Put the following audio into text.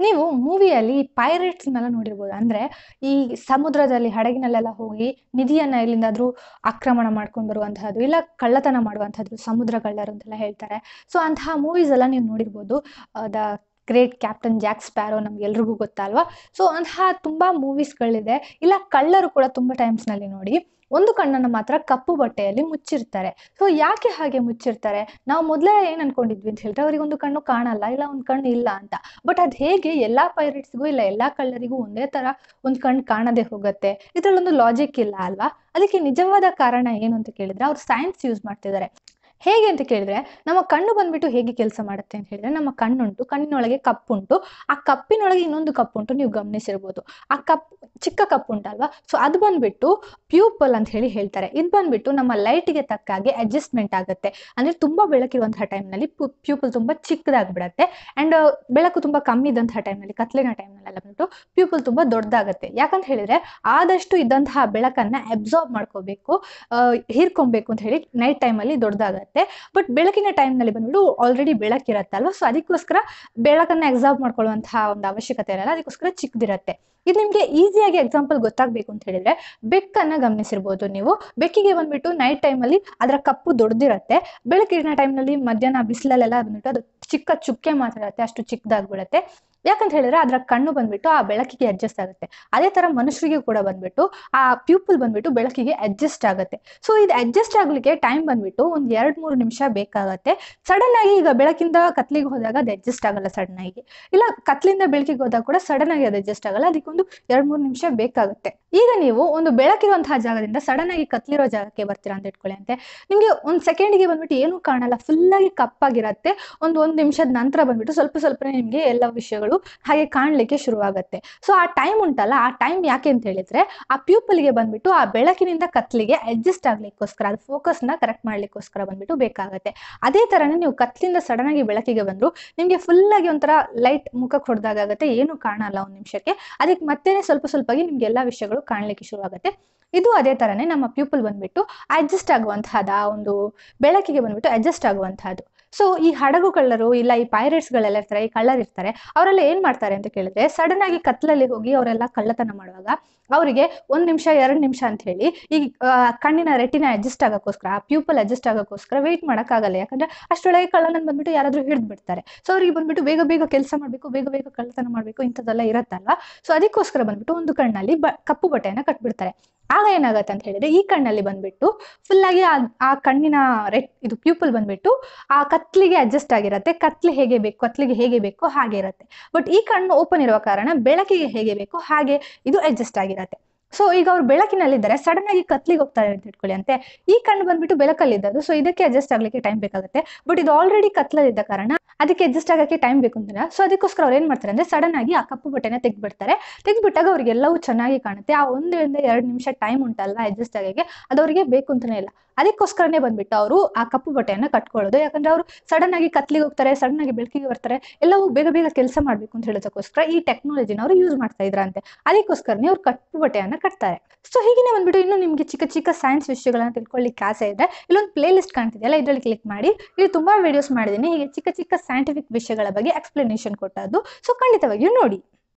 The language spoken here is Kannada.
ನೀವು ಮೂವಿಯಲ್ಲಿ ಪೈರೇಟ್ಸ್ನೆಲ್ಲ ನೋಡಿರ್ಬೋದು ಅಂದರೆ ಈ ಸಮುದ್ರದಲ್ಲಿ ಹಡಗಿನಲ್ಲೆಲ್ಲ ಹೋಗಿ ನಿಧಿಯನ್ನು ಎಲ್ಲಿಂದಾದರೂ ಆಕ್ರಮಣ ಮಾಡ್ಕೊಂಡು ಬರುವಂತಹದ್ದು ಇಲ್ಲ ಕಳ್ಳತನ ಮಾಡುವಂಥದ್ದು ಸಮುದ್ರ ಕಳ್ಳರು ಅಂತೆಲ್ಲ ಹೇಳ್ತಾರೆ ಸೊ ಅಂತಹ ಮೂವೀಸ್ ಎಲ್ಲ ನೀವು ನೋಡಿರ್ಬೋದು the great captain Jack Sparrow ನಮ್ಗೆಲ್ರಿಗೂ ಗೊತ್ತಲ್ವಾ ಸೊ ಅಂತಹ ತುಂಬ ಮೂವೀಸ್ಗಳಿದೆ ಇಲ್ಲ ಕಳ್ಳರು ಕೂಡ ತುಂಬ ಟೈಮ್ಸ್ನಲ್ಲಿ ನೋಡಿ ಒಂದು ಕಣ್ಣನ್ನು ಮಾತ್ರ ಕಪ್ಪು ಬಟ್ಟೆಯಲ್ಲಿ ಮುಚ್ಚಿರ್ತಾರೆ ಸೊ ಯಾಕೆ ಹಾಗೆ ಮುಚ್ಚಿರ್ತಾರೆ ನಾವು ಮೊದಲೇ ಏನು ಅನ್ಕೊಂಡಿದ್ವಿ ಅಂತ ಹೇಳಿದ್ರೆ ಅವರಿಗೆ ಒಂದು ಕಣ್ಣು ಕಾಣಲ್ಲ ಇಲ್ಲ ಒಂದು ಕಣ್ಣು ಇಲ್ಲ ಅಂತ ಬಟ್ ಅದು ಹೇಗೆ ಎಲ್ಲ ಪೈರೇಟ್ಸ್ಗೂ ಇಲ್ಲ ಎಲ್ಲ ಕಳ್ಳರಿಗೂ ಒಂದೇ ಥರ ಒಂದು ಕಣ್ಣು ಕಾಣದೆ ಹೋಗುತ್ತೆ ಇದರಲ್ಲೊಂದು ಲಾಜಿಕ್ ಇಲ್ಲ ಅಲ್ವಾ ಅದಕ್ಕೆ ನಿಜವಾದ ಕಾರಣ ಏನು ಅಂತ ಕೇಳಿದ್ರೆ ಅವ್ರು ಸೈನ್ಸ್ ಯೂಸ್ ಮಾಡ್ತಿದ್ದಾರೆ ಹೇಗೆ ಅಂತ ಕೇಳಿದ್ರೆ ನಮ್ಮ ಕಣ್ಣು ಬಂದ್ಬಿಟ್ಟು ಹೇಗೆ ಕೆಲಸ ಮಾಡುತ್ತೆ ಅಂತ ಹೇಳಿದ್ರೆ ನಮ್ಮ ಕಣ್ಣುಂಟು ಕಣ್ಣಿನೊಳಗೆ ಕಪ್ಪುಂಟು ಆ ಕಪ್ಪಿನೊಳಗೆ ಇನ್ನೊಂದು ಕಪ್ಪುಂಟು ನೀವು ಗಮನಿಸಿರ್ಬೋದು ಆ ಕಪ್ ಚಿಕ್ಕ ಕಪ್ಪು ಉಂಟಲ್ವಾ ಸೊ ಅದು ಬಂದ್ಬಿಟ್ಟು ಪ್ಯೂಪಲ್ ಅಂತ ಹೇಳಿ ಹೇಳ್ತಾರೆ ಇದು ಬಂದ್ಬಿಟ್ಟು ನಮ್ಮ ಲೈಟ್ಗೆ ತಕ್ಕ ಹಾಗೆ ಅಡ್ಜಸ್ಟ್ಮೆಂಟ್ ಆಗುತ್ತೆ ಅಂದ್ರೆ ತುಂಬಾ ಬೆಳಕಿರುವಂತಹ ಟೈಮ್ನಲ್ಲಿ ಪ್ಯೂಪಲ್ ತುಂಬಾ ಚಿಕ್ಕದಾಗ್ಬಿಡತ್ತೆ ಅಂಡ್ ಬೆಳಕು ತುಂಬಾ ಕಮ್ಮಿ ಇದ್ದಂತಹ ಟೈಮ್ನಲ್ಲಿ ಕತ್ಲಿನ ಟೈಮ್ನಲ್ಲೆಲ್ಲ ಬಂದ್ಬಿಟ್ಟು ಪ್ಯೂಪಲ್ ತುಂಬಾ ದೊಡ್ಡದಾಗುತ್ತೆ ಯಾಕಂತ ಹೇಳಿದ್ರೆ ಆದಷ್ಟು ಇದ್ದಂತಹ ಬೆಳಕನ್ನ ಅಬ್ಸಾರ್ಬ್ ಮಾಡ್ಕೋಬೇಕು ಹೀರ್ಕೊಬೇಕು ಅಂತ ಹೇಳಿ ನೈಟ್ ಟೈಮಲ್ಲಿ ದೊಡ್ಡದಾಗತ್ತೆ ಬಟ್ ಬೆಳಕಿನ ಟೈಮ್ನಲ್ಲಿ ಬಂದ್ಬಿಟ್ಟು ಆಲ್ರೆಡಿ ಬೆಳಕಿರತ್ತಲ್ವಾ ಸೊ ಅದಕ್ಕೋಸ್ಕರ ಬೆಳಕನ್ನ ಎಕ್ಸಾಬ್ ಮಾಡ್ಕೊಳ್ಳುವಂತಹ ಒಂದು ಅವಶ್ಯಕತೆ ಇರಲ್ಲ ಅದಕ್ಕೋಸ್ಕರ ಚಿಕ್ಕದಿರತ್ತೆ ಇದು ನಿಮಗೆ ಈಸಿಯಾಗಿ ಎಕ್ಸಾಂಪಲ್ ಗೊತ್ತಾಗಬೇಕು ಅಂತ ಹೇಳಿದ್ರೆ ಬೆಕ್ಕನ್ನ ಗಮನಿಸಿರ್ಬೋದು ನೀವು ಬೆಕ್ಕಿಗೆ ಬಂದ್ಬಿಟ್ಟು ನೈಟ್ ಟೈಮಲ್ಲಿ ಅದರ ಕಪ್ಪು ದೊಡ್ಡದಿರತ್ತೆ ಬೆಳಕಿನ ಟೈಮ್ನಲ್ಲಿ ಮಧ್ಯಾಹ್ನ ಬಿಸಿಲಲ್ಲೆಲ್ಲ ಬಂದ್ಬಿಟ್ಟು ಅದು ಚಿಕ್ಕ ಚುಕ್ಕೆ ಮಾತ್ರ ಇರುತ್ತೆ ಅಷ್ಟು ಚಿಕ್ಕದಾಗ್ಬಿಡತ್ತೆ ಯಾಕಂತ ಹೇಳಿದ್ರೆ ಅದರ ಕಣ್ಣು ಬಂದ್ಬಿಟ್ಟು ಆ ಬೆಳಕಿಗೆ ಅಡ್ಜಸ್ಟ್ ಆಗುತ್ತೆ ಅದೇ ತರ ಮನುಷ್ಯರಿಗೆ ಕೂಡ ಬಂದ್ಬಿಟ್ಟು ಆ ಪ್ಯೂಪಲ್ ಬಂದ್ಬಿಟ್ಟು ಬೆಳಕಿಗೆ ಅಡ್ಜಸ್ಟ್ ಆಗುತ್ತೆ ಸೊ ಇದು ಅಡ್ಜಸ್ಟ್ ಆಗ್ಲಿಕ್ಕೆ ಟೈಮ್ ಬಂದ್ಬಿಟ್ಟು ಒಂದ್ ಎರಡ್ ಮೂರು ನಿಮಿಷ ಬೇಕಾಗತ್ತೆ ಸಡನ್ ಆಗಿ ಈಗ ಬೆಳಕಿಂದ ಕತ್ಲಿಗೆ ಹೋದಾಗ ಅದು ಅಡ್ಜಸ್ಟ್ ಆಗಲ್ಲ ಸಡನ್ ಆಗಿ ಇಲ್ಲ ಕತ್ಲಿಂದ ಬೆಳಕಿಗೆ ಹೋದಾಗ ಕೂಡ ಸಡನ್ ಆಗಿ ಅದು ಅಡ್ಜಸ್ಟ್ ಆಗಲ್ಲ ಅದಕ್ಕೊಂದು ಎರಡ್ ಮೂರು ನಿಮಿಷ ಬೇಕಾಗುತ್ತೆ ಈಗ ನೀವು ಒಂದು ಬೆಳಕಿರುವಂತಹ ಜಾಗದಿಂದ ಸಡನ್ ಆಗಿ ಕತ್ಲಿರೋ ಜಾಗಕ್ಕೆ ಬರ್ತೀರಾ ಅಂತ ಇಟ್ಕೊಳ್ಳಿ ಅಂತೆ ನಿಮ್ಗೆ ಒಂದ್ ಸೆಕೆಂಡಿಗೆ ಬಂದ್ಬಿಟ್ಟು ಏನೂ ಕಾಣಲ್ಲ ಫುಲ್ ಆಗಿ ಕಪ್ಪಾಗಿರತ್ತೆ ಒಂದು ಒಂದ್ ನಿಮಿಷದ ನಂತರ ಬಂದ್ಬಿಟ್ಟು ಸ್ವಲ್ಪ ಸ್ವಲ್ಪನೇ ನಿಮ್ಗೆ ಎಲ್ಲ ವಿಷಯಗಳು ಹಾಗೆ ಕಾಣ್ಲಿಕ್ಕೆ ಶುರುವಾಗುತ್ತೆ ಸೊ ಆ ಟೈಮ್ ಉಂಟಲ್ಲ ಆ ಟೈಮ್ ಯಾಕೆ ಅಂತ ಹೇಳಿದ್ರೆ ಆ ಪ್ಯೂಪಲ್ಗೆ ಬಂದ್ಬಿಟ್ಟು ಆ ಬೆಳಕಿನಿಂದ ಕತ್ಲಿಗೆ ಅಡ್ಜಸ್ಟ್ ಆಗ್ಲಿಕ್ಕೋಸ್ಕರ ಅದು ಫೋಕಸ್ನ ಕರೆಕ್ಟ್ ಮಾಡ್ಲಿಕ್ಕೋಸ್ಕರ ಬಂದ್ಬಿಟ್ಟು ಬೇಕಾಗತ್ತೆ ಅದೇ ತರನೇ ನೀವು ಕತ್ಲಿಂದ ಸಡನ್ ಆಗಿ ಬೆಳಕಿಗೆ ಬಂದ್ರು ನಿಮ್ಗೆ ಫುಲ್ ಆಗಿ ಒಂಥರ ಲೈಟ್ ಮುಖಕ್ಕೆ ಹೊಡೆದಾಗತ್ತೆ ಏನು ಕಾಣಲ್ಲ ಒಂದ್ ನಿಮಿಷಕ್ಕೆ ಅದಕ್ಕೆ ಮತ್ತೇನೆ ಸ್ವಲ್ಪ ಸ್ವಲ್ಪವಾಗಿ ನಿಮ್ಗೆ ಎಲ್ಲಾ ವಿಷಯಗಳು ಕಾಣ್ಲಿಕ್ಕೆ ಶುರುವಾಗುತ್ತೆ ಇದು ಅದೇ ತರನೇ ನಮ್ಮ ಪ್ಯೂಪಲ್ ಬಂದ್ಬಿಟ್ಟು ಅಡ್ಜಸ್ಟ್ ಆಗುವಂತಹದ ಒಂದು ಬೆಳಕಿಗೆ ಬಂದ್ಬಿಟ್ಟು ಅಡ್ಜಸ್ಟ್ ಆಗುವಂತಹದ್ದು ಸೊ ಈ ಹಡಗು ಕಳ್ಳರು ಇಲ್ಲ ಈ ಪೈರೇಟ್ಸ್ಗಳೆಲ್ಲ ಇರ್ತಾರೆ ಈ ಕಳ್ಳರು ಇರ್ತಾರೆ ಅವರೆಲ್ಲ ಏನ್ ಮಾಡ್ತಾರೆ ಅಂತ ಕೇಳಿದ್ರೆ ಸಡನ್ ಆಗಿ ಕತ್ಲಲ್ಲಿ ಹೋಗಿ ಅವರೆಲ್ಲ ಕಳ್ಳತನ ಮಾಡುವಾಗ ಅವರಿಗೆ ಒಂದ್ ನಿಮಿಷ ಎರಡ್ ನಿಮಿಷ ಅಂತ ಹೇಳಿ ಈ ಆ, ಕಣ್ಣಿನ ರೆಟಿನ ಅಡ್ಜಸ್ಟ್ ಆಗೋಕ್ಕೋಸ್ಕರ ಆ ಪ್ಯೂಪಲ್ ಅಡ್ಜಸ್ಟ್ ಆಗೋಕ್ಕೋಸ್ಕರ ವೆಯ್ಟ್ ಆಗಲ್ಲ ಯಾಕಂದ್ರೆ ಅಷ್ಟರೊಳಗೆ ಕಳ್ಳನನ್ನು ಬಂದ್ಬಿಟ್ಟು ಯಾರಾದ್ರೂ ಹಿಡಿದು ಬಿಡ್ತಾರೆ ಸೊ ಅವ್ರಿಗೆ ಬಂದ್ಬಿಟ್ಟು ಬೇಗ ಬೇಗ ಕೆಲಸ ಮಾಡಬೇಕು ಬೇಗ ಬೇಗ ಕಳ್ಳತನ ಮಾಡಬೇಕು ಇಂಥದ್ದೆಲ್ಲ ಇರತ್ತಲ್ವಾ ಸೊ ಅದಕ್ಕೋಸ್ಕರ ಬಂದ್ಬಿಟ್ಟು ಒಂದು ಕಣ್ಣಲ್ಲಿ ಬ ಕಪ್ಪು ಬಟ್ಟೆಯನ್ನ ಕಟ್ಬಿಡ್ತಾರೆ ಆಗ ಏನಾಗತ್ತೆ ಅಂತ ಹೇಳಿದ್ರೆ ಈ ಕಣ್ಣಲ್ಲಿ ಬಂದ್ಬಿಟ್ಟು ಫುಲ್ ಆಗಿ ಆ ಆ ಕಣ್ಣಿನ ರೆಟ್ ಇದು ಪ್ಯೂಪಲ್ ಬಂದ್ಬಿಟ್ಟು ಆ ಕತ್ಲಿಗೆ ಅಡ್ಜಸ್ಟ್ ಆಗಿರತ್ತೆ ಕತ್ಲಿ ಹೇಗೆ ಬೇಕು ಕತ್ಲಿಗೆ ಹೇಗೆ ಬೇಕೋ ಹಾಗೆ ಇರತ್ತೆ ಬಟ್ ಈ ಕಣ್ಣು ಓಪನ್ ಇರುವ ಕಾರಣ ಬೆಳಕಿಗೆ ಹೇಗೆ ಬೇಕೋ ಹಾಗೆ ಇದು ಅಡ್ಜಸ್ಟ್ ಆಗಿರತ್ತೆ ಸೊ ಈಗ ಅವ್ರು ಬೆಳಕಿನಲ್ಲಿದ್ದಾರೆ ಸಡನ್ ಆಗಿ ಕತ್ಲಿಗೆ ಹೋಗ್ತಾರೆ ಅಂತ ಇಟ್ಕೊಳ್ಳಿ ಅಂತೆ ಈ ಕಣ್ಣು ಬಂದ್ಬಿಟ್ಟು ಬೆಳಕಲ್ಲಿದ್ದದು ಸೊ ಇದಕ್ಕೆ ಅಡ್ಜಸ್ಟ್ ಆಗ್ಲಿಕ್ಕೆ ಟೈಮ್ ಬೇಕಾಗುತ್ತೆ ಬಟ್ ಇದು ಆಲ್ರೆಡಿ ಕತ್ಲಲ್ಲಿದ್ದ ಕಾರಣ ಅದಕ್ಕೆ ಅಡ್ಜಸ್ಟ್ ಆಗಕ್ಕೆ ಟೈಮ್ ಬೇಕು ಅಂತಿಲ್ಲ ಸೊ ಅದಕ್ಕೋಸ್ಕರ ಅವ್ರು ಏನ್ ಮಾಡ್ತಾರೆ ಅಂದ್ರೆ ಸಡನ್ ಆಗಿ ಆ ಕಪ್ಪು ಬಟ್ಟೆನ ತೆಗ್ದ್ಬಿಡ್ತಾರೆ ತೆಗ್ದ್ಬಿಟ್ಟಾಗ ಅವ್ರಿಗೆಲ್ಲವೂ ಚೆನ್ನಾಗಿ ಕಾಣುತ್ತೆ ಆ ಒಂದರಿಂದ ಎರಡು ನಿಮಿಷ ಟೈಮ್ ಉಂಟಲ್ಲ ಅಡ್ಜಸ್ಟ್ ಆಗಕ್ಕೆ ಅದು ಅವರಿಗೆ ಬೇಕು ಅಂತಾನೆ ಇಲ್ಲ ಅದಕ್ಕೋಸ್ಕರನೇ ಬಂದ್ಬಿಟ್ಟು ಅವರು ಆ ಕಪ್ಪು ಬಟ್ಟೆಯನ್ನ ಕಟ್ಕೊಳ್ಳೋದು ಯಾಕಂದ್ರೆ ಅವರು ಸಡನ್ ಆಗಿ ಕತ್ಲಿಗೆ ಹೋಗ್ತಾರೆ ಸಡನ್ ಆಗಿ ಬೆಳಕಿಗೆ ಬರ್ತಾರೆ ಎಲ್ಲವೂ ಬೇಗ ಬೇಗ ಕೆಲಸ ಮಾಡ್ಬೇಕು ಅಂತ ಹೇಳೋದಕ್ಕೋಸ್ಕರ ಈ ಟೆಕ್ನಾಲಜಿನ ಅವರು ಯೂಸ್ ಮಾಡ್ತಾ ಇದ್ರಂತೆ ಅದಕ್ಕೋಸ್ಕರನೇ ಅವ್ರು ಕಪ್ಪು ಬಟ್ಟೆಯನ್ನ ಕಟ್ತಾರೆ ಸೊ ಹೀಗೆ ಬಂದ್ಬಿಟ್ಟು ಇನ್ನು ನಿಮ್ಗೆ ಚಿಕ್ಕ ಚಿಕ್ಕ ಸೈನ್ಸ್ ವಿಷಯಗಳನ್ನ ತಿಳ್ಕೊಳ್ಳಿಕ್ಕೆ ಆಸೆ ಇದೆ ಇಲ್ಲೊಂದು ಪ್ಲೇ ಲಿಸ್ಟ್ ಕಾಣ್ತಿದೆಯಲ್ಲ ಇದರಲ್ಲಿ ಕ್ಲಿಕ್ ಮಾಡಿ ಇಲ್ಲಿ ತುಂಬಾ ವಿಡಿಯೋಸ್ ಮಾಡಿದ್ದೀನಿ ಹೀಗೆ ಚಿಕ್ಕ ಚಿಕ್ಕ ಸೈಂಟಿಫಿಕ್ ವಿಷಯಗಳ ಬಗ್ಗೆ ಎಕ್ಸ್ಪ್ಲನೇಷನ್ ಕೊಟ್ಟದ್ದು ಸೊ ಖಂಡಿತವಾಗಿಯೂ ನೋಡಿ